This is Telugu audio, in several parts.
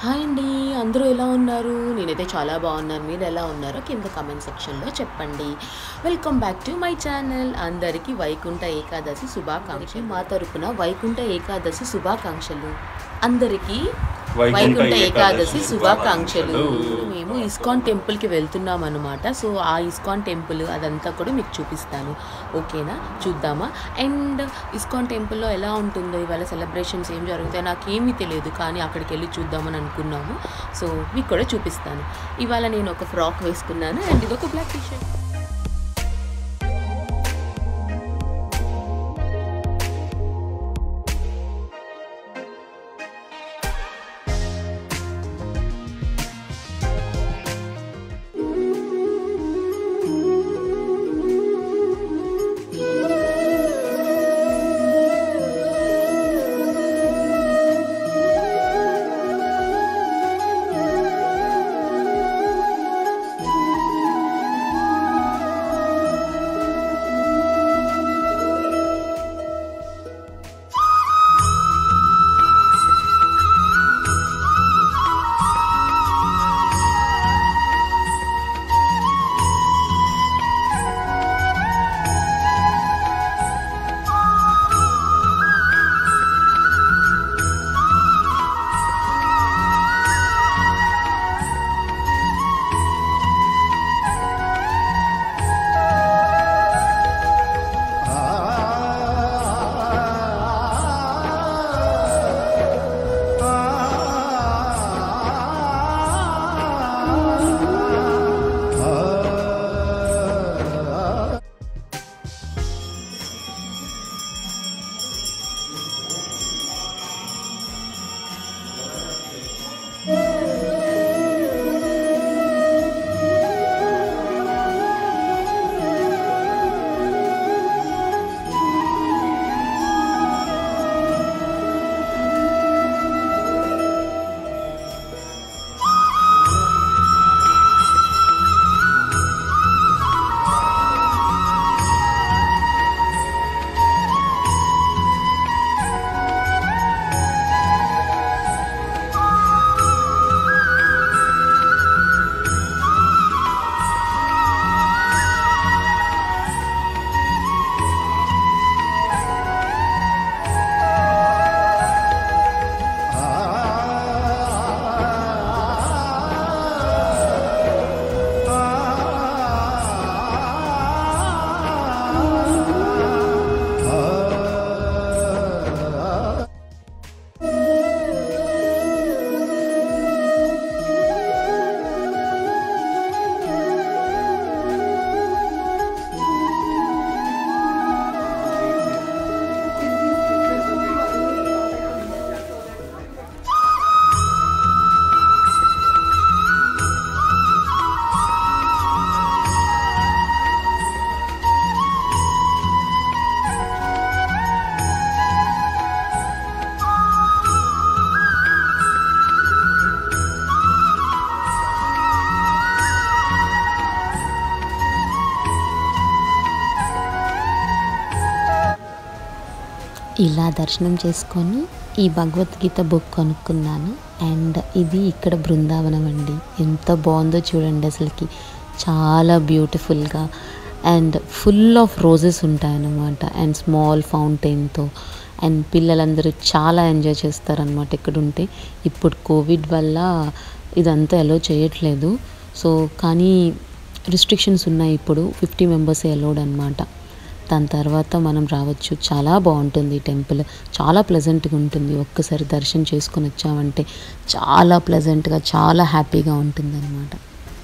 హాయ్ అండి అందరూ ఎలా ఉన్నారు నేనైతే చాలా బాగున్నాను మీరు ఎలా ఉన్నారో కింద కమెంట్ సెక్షన్లో చెప్పండి welcome back to my channel అందరికీ వైకుంఠ ఏకాదశి శుభాకాంక్షలు మా తరపున వైకుంఠ ఏకాదశి శుభాకాంక్షలు అందరికీ వైకుంఠ ఏకాదశి శుభాకాంక్షలు మేము ఇస్కాన్ టెంపుల్కి వెళ్తున్నాం అనమాట సో ఆ ఇస్కాన్ టెంపుల్ అదంతా కూడా మీకు చూపిస్తాను ఓకేనా చూద్దామా అండ్ ఇస్కాన్ టెంపుల్లో ఎలా ఉంటుందో ఇవాళ సెలబ్రేషన్స్ ఏం జరుగుతాయో నాకేమీ తెలియదు కానీ అక్కడికి వెళ్ళి చూద్దామని అనుకున్నాము సో మీకు కూడా చూపిస్తాను ఇవాళ నేను ఒక ఫ్రాక్ వేసుకున్నాను అండ్ ఇది ఒక బ్లాక్ టీ షర్ట్ ఇలా దర్శనం చేసుకొని ఈ భగవద్గీత బుక్ కొనుక్కున్నాను అండ్ ఇది ఇక్కడ బృందావనం అండి ఎంత బాగుందో చూడండి అసలుకి చాలా బ్యూటిఫుల్గా అండ్ ఫుల్ ఆఫ్ రోజెస్ ఉంటాయన్నమాట అండ్ స్మాల్ ఫౌంటైన్తో అండ్ పిల్లలందరూ చాలా ఎంజాయ్ చేస్తారనమాట ఇక్కడ ఉంటే ఇప్పుడు కోవిడ్ వల్ల ఇదంతా ఎలో చేయట్లేదు సో కానీ రిస్ట్రిక్షన్స్ ఉన్నాయి ఇప్పుడు ఫిఫ్టీ మెంబర్స్ ఎలోడ్ అనమాట దాని తర్వాత మనం రావచ్చు చాలా బాగుంటుంది ఈ టెంపుల్ చాలా ప్లెజెంట్గా ఉంటుంది ఒక్కసారి దర్శనం చేసుకొని వచ్చామంటే చాలా ప్లెజెంట్గా చాలా హ్యాపీగా ఉంటుంది అనమాట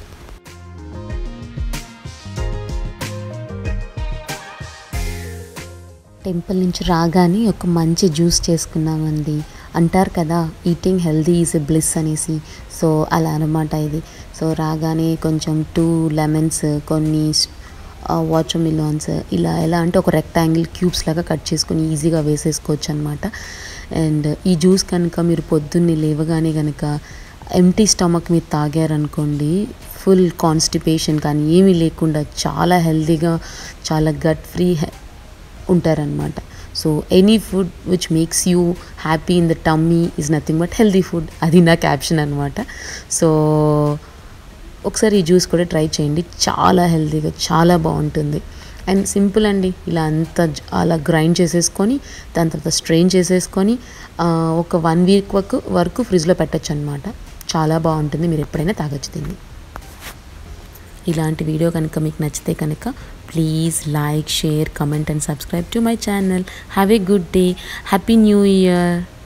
టెంపుల్ నుంచి రాగానే ఒక మంచి జ్యూస్ చేసుకున్నామండి అంటారు కదా eating healthy is a bliss అనేసి సో అలా అనమాట ఇది సో రాగానే కొంచెం టూ లెమన్స్ కొన్ని వాటర్ మిలాన్స్ ఇలా ఎలా అంటే ఒక రెక్టాంగిల్ క్యూబ్స్ లాగా కట్ చేసుకొని ఈజీగా వేసేసుకోవచ్చు అనమాట అండ్ ఈ జ్యూస్ కనుక మీరు పొద్దున్నే లేవగానే కనుక ఎంటీ స్టమక్ మీరు తాగారనుకోండి ఫుల్ కాన్స్టిపేషన్ కానీ ఏమీ లేకుండా చాలా హెల్తీగా చాలా గట్ ఫ్రీ ఉంటారనమాట so any food which makes you happy in the tummy is nothing but healthy food అది నా క్యాప్షన్ అనమాట సో ఒకసారి ఈ జ్యూస్ కూడా ట్రై చేయండి చాలా హెల్తీగా చాలా బాగుంటుంది అండ్ సింపుల్ అండి ఇలా అంతా జ- అలా గ్రైండ్ చేసేసుకొని దాని తర్వాత స్ట్రెయిన్ చేసేసుకొని ఆ, ఒక వన్ వీక్ వరకు వరకు ఫ్రిడ్జ్లో పెట్టచ్చు అనమాట చాలా బాగుంటుంది మీరు ఎప్పుడైనా తాగొచ్చు దీన్ని ఇలాంటి వీడియో కనుక మీకు నచ్చితే కనుక please like share comment and subscribe to my channel have a good day happy new year